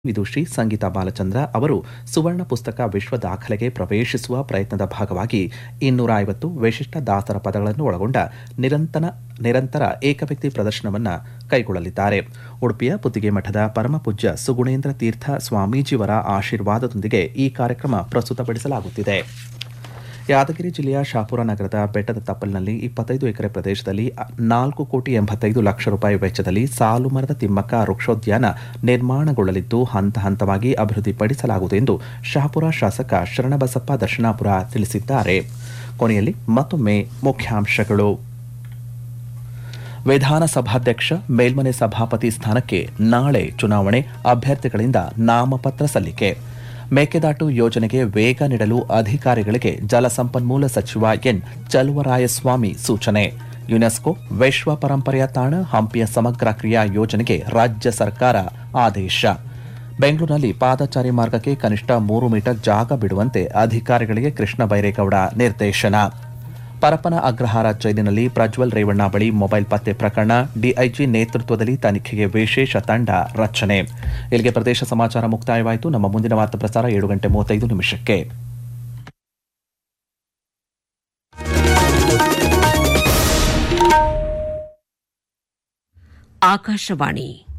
ವಿದುಷಿ ಸಂಗೀತಾ ಬಾಲಚಂದ್ರ ಅವರು ಸುವರ್ಣ ಪುಸ್ತಕ ವಿಶ್ವ ದಾಖಲೆಗೆ ಪ್ರವೇಶಿಸುವ ಪ್ರಯತ್ನದ ಭಾಗವಾಗಿ ಇನ್ನೂರ ಐವತ್ತು ವಿಶಿಷ್ಟ ದಾಸರ ಪದಗಳನ್ನು ಒಳಗೊಂಡ ನಿರಂತರ ನಿರಂತರ ಏಕವ್ಯಕ್ತಿ ಪ್ರದರ್ಶನವನ್ನು ಕೈಗೊಳ್ಳಲಿದ್ದಾರೆ ಉಡುಪಿಯ ಪುತ್ತಿಗೆ ಮಠದ ಪರಮಪೂಜ್ಯ ಸುಗುಣೇಂದ್ರ ತೀರ್ಥ ಸ್ವಾಮೀಜಿಯವರ ಆಶೀರ್ವಾದದೊಂದಿಗೆ ಈ ಕಾರ್ಯಕ್ರಮ ಪ್ರಸ್ತುತಪಡಿಸಲಾಗುತ್ತಿದೆ ಯಾದಗಿರಿ ಜಿಲ್ಲೆಯ ಶಾಪುರ ನಗರದ ಬೆಟ್ಟದ ತಪ್ಪಲಿನಲ್ಲಿ ಇಪ್ಪತ್ತೈದು ಎಕರೆ ಪ್ರದೇಶದಲ್ಲಿ ನಾಲ್ಕು ಕೋಟಿ ಎಂಬತ್ತೈದು ಲಕ್ಷ ರೂಪಾಯಿ ವೆಚ್ಚದಲ್ಲಿ ಸಾಲು ಮರದ ತಿಮ್ಮಕ್ಕ ವೃಕ್ಷೋದ್ಯಾನ ನಿರ್ಮಾಣಗೊಳ್ಳಲಿದ್ದು ಹಂತ ಹಂತವಾಗಿ ಅಭಿವೃದ್ಧಿಪಡಿಸಲಾಗುವುದು ಎಂದು ಶಾಪುರ ಶಾಸಕ ಶರಣಬಸಪ್ಪ ದರ್ಶನಾಪುರ ತಿಳಿಸಿದ್ದಾರೆ ಕೊನೆಯಲ್ಲಿ ಮತ್ತೊಮ್ಮೆ ಮುಖ್ಯಾಂಶಗಳು ವಿಧಾನಸಭಾಧ್ಯಕ್ಷ ಮೇಲ್ಮನೆ ಸಭಾಪತಿ ಸ್ಥಾನಕ್ಕೆ ನಾಳೆ ಚುನಾವಣೆ ಅಭ್ಯರ್ಥಿಗಳಿಂದ ನಾಮಪತ್ರ ಸಲ್ಲಿಕೆ ಮೇಕೆದಾಟು ಯೋಜನೆಗೆ ವೇಗ ನೀಡಲು ಅಧಿಕಾರಿಗಳಿಗೆ ಜಲಸಂಪನ್ಮೂಲ ಸಚಿವ ಎನ್ ಚಲುವರಾಯಸ್ವಾಮಿ ಸೂಚನೆ ಯುನೆಸ್ಕೋ ವಿಶ್ವ ಪರಂಪರೆಯ ತಾಣ ಹಂಪಿಯ ಸಮಗ್ರ ಕ್ರಿಯಾ ಯೋಜನೆಗೆ ರಾಜ್ಯ ಸರ್ಕಾರ ಆದೇಶ ಬೆಂಗಳೂರಿನಲ್ಲಿ ಪಾದಚಾರಿ ಮಾರ್ಗಕ್ಕೆ ಕನಿಷ್ಠ ಮೂರು ಮೀಟರ್ ಜಾಗ ಬಿಡುವಂತೆ ಅಧಿಕಾರಿಗಳಿಗೆ ಕೃಷ್ಣ ಬೈರೇಗೌಡ ನಿರ್ದೇಶನ ಪರಪನ ಅಗ್ರಹಾರ ಜೈಲಿನಲ್ಲಿ ಪ್ರಜ್ವಲ್ ರೇವಣ್ಣ ಬಳಿ ಮೊಬೈಲ್ ಪತ್ತೆ ಪ್ರಕರಣ ಡಿಐಜಿ ನೇತೃತ್ವದಲ್ಲಿ ತನಿಖೆಗೆ ವಿಶೇಷ ತಂಡ ರಚನೆ ಇಲ್ಲಿಗೆ ಪ್ರದೇಶ ಸಮಾಚಾರ ಮುಕ್ತಾಯವಾಯಿತು ನಮ್ಮ ಮುಂದಿನ ವಾರ್ತಾ ಪ್ರಸಾರ ಏಳು ಗಂಟೆ ಮೂವತ್ತೈದು ನಿಮಿಷಕ್ಕೆ ಆಕಾಶವಾಣಿ